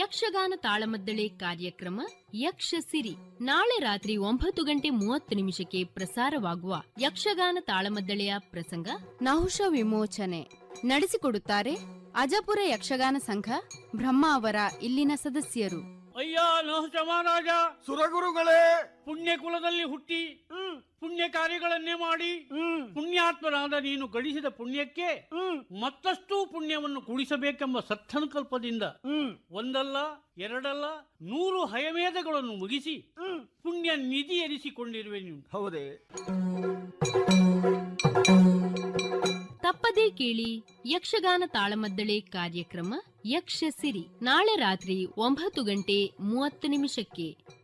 ಯಕ್ಷಗಾನ ತಾಳಮದ್ದಳೆ ಕಾರ್ಯಕ್ರಮ ಯಕ್ಷ ಸಿರಿ ನಾಳೆ ರಾತ್ರಿ ಒಂಬತ್ತು ಗಂಟೆ ಮೂವತ್ತು ನಿಮಿಷಕ್ಕೆ ಪ್ರಸಾರವಾಗುವ ಯಕ್ಷಗಾನ ತಾಳಮದ್ದಳೆಯ ಪ್ರಸಂಗ ನಹುಷ ವಿಮೋಚನೆ ನಡೆಸಿಕೊಡುತ್ತಾರೆ ಅಜಪುರ ಯಕ್ಷಗಾನ ಸಂಘ ಬ್ರಹ್ಮ ಅವರ ಇಲ್ಲಿನ ಸದಸ್ಯರು ಅಯ್ಯ ನಹುಷ ಮಹಾರಾಜ ಸುರಗುರುಗಳೇ ಪುಣ್ಯ ಕುಲದಲ್ಲಿ ಹುಟ್ಟಿ ಪುಣ್ಯ ಕಾರ್ಯಗಳನ್ನೇ ಮಾಡಿ ಪುಣ್ಯಾತ್ಮನಾದ ನೀನು ಗಳಿಸಿದ ಪುಣ್ಯಕ್ಕೆ ಮತ್ತಷ್ಟು ಪುಣ್ಯವನ್ನು ಕೂಡಿಸಬೇಕೆಂಬ ಸತ್ಸಂಕಲ್ಪದಿಂದ ಒಂದಲ್ಲ ಎರಡಲ್ಲ ನೂರು ಹಯಮೇಧಗಳನ್ನು ಮುಗಿಸಿ ಪುಣ್ಯ ನಿಧಿ ಎನಿಸಿಕೊಂಡಿರುವೆ ನೀನು ಹೌದೇ ತಪ್ಪದೇ ಕೇಳಿ ಯಕ್ಷಗಾನ ತಾಳಮದ್ದಳೆ ಕಾರ್ಯಕ್ರಮ ಯಕ್ಷ ಸಿರಿ ನಾಳೆ ರಾತ್ರಿ ಒಂಬತ್ತು ಗಂಟೆ ಮೂವತ್ತು ನಿಮಿಷಕ್ಕೆ